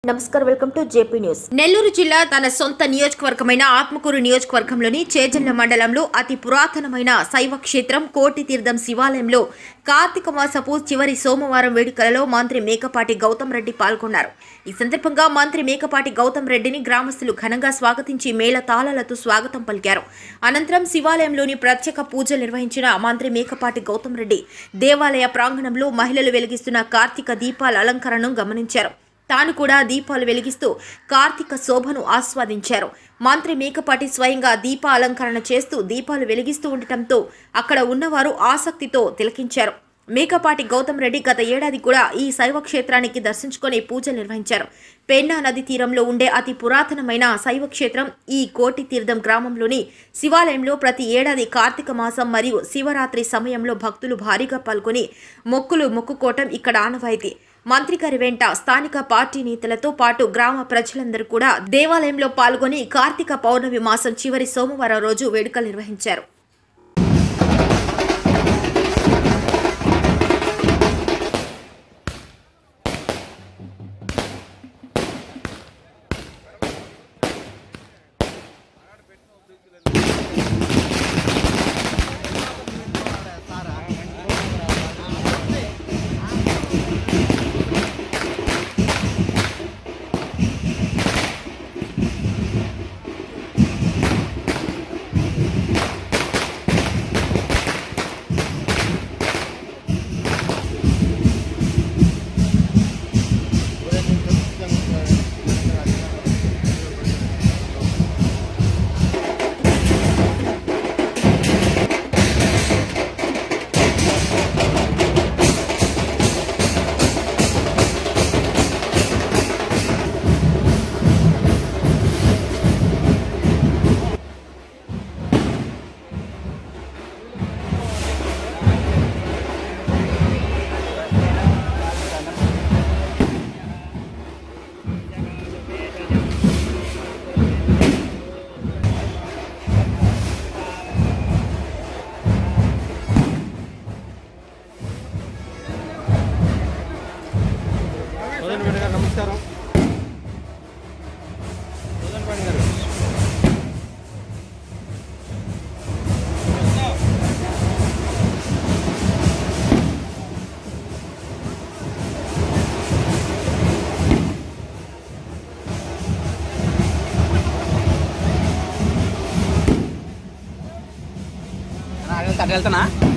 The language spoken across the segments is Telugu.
నమస్కారం welcome to JP news Nellore జిల్లా తన సొంత నియోజకవర్గమైన ఆత్మకూరు నియోజకవర్గంలోని చేజల్ల మండలంలో అతి పురాతనమైన శైవ క్షేత్రం కోటి తీర్థం శివాలయంలో కార్తీక మాసపు చివరి సోమవారం వేడుకలలో మంత్రి మేకపాటి గౌతమ్ రెడ్డి పాల్గొన్నారు ఈ సందర్భంగా మంత్రి మేకపాటి గౌతమ్ రెడ్డిని గ్రామస్తులు ఘనంగా స్వాగతించి మేళ తాళాలతో స్వాగతం పలికారు అనంతరం శివాలయంలోని ప్రత్యేక పూజలు నిర్వహించిన మంత్రి మేకపాటి గౌతమ్ రెడ్డి దేవాలయ ప్రాంగణంలో మహిళలు వెలిగిస్తున్న కార్తీక దీపాల అలంకరణను గమనించారు తాను కూడా దీపాలు వెలిగిస్తూ కార్తీక శోభను ఆస్వాదించారు మంత్రి మేకపాటి స్వయంగా దీప అలంకరణ చేస్తూ దీపాలు వెలిగిస్తూ ఉండటంతో అక్కడ ఉన్నవారు ఆసక్తితో తిలకించారు మేకపాటి గౌతమ్ రెడ్డి గత ఏడాది కూడా ఈ శైవ క్షేత్రానికి దర్శించుకొని పూజలు నిర్వహించారు పెన్నా నది తీరంలో ఉండే అతి పురాతనమైన శైవ క్షేత్రం ఈ కోటి తీర్థం గ్రామంలోని శివాలయంలో ప్రతి ఏడాది కార్తీక మాసం మరియు శివరాత్రి సమయంలో భక్తులు భారీగా పాల్గొని మొక్కులు మొక్కుకోవటం ఇక్కడ ఆనవాయితీ మంత్రి గారి వెంట స్థానిక పార్టీ నేతలతో పాటు గ్రామ ప్రజలందరూ కూడా దేవాలయంలో పాల్గొని కార్తీక పౌర్ణమి మాసం చివరి సోమవారం రోజు వేడుకలు నిర్వహించారు సోదరుని బిడ్డ గారు నమస్కారం సోదరుని పాణి గారు అటు వెళ్తానా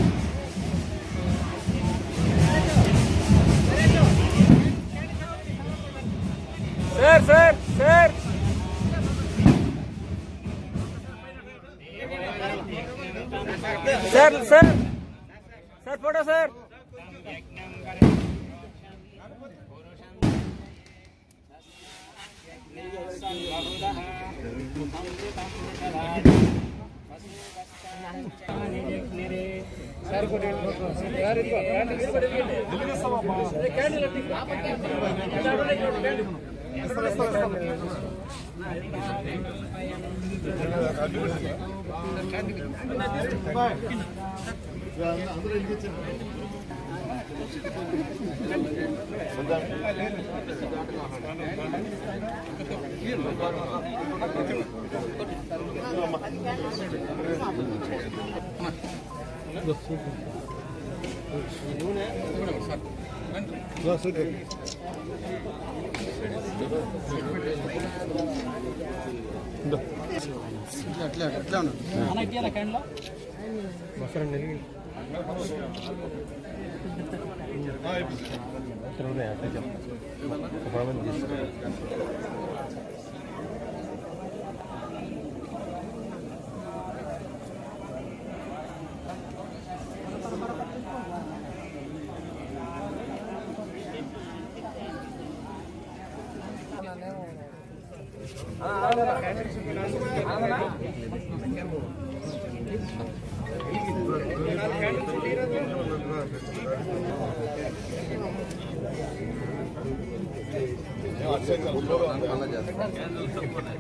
sir sir sir sir sir sir photo sir వస్త్రం నెలిగి ఉన్నాయి అట్లా చెప్తాను ఒక పడమని తీసుకున్నాను చేస్తాం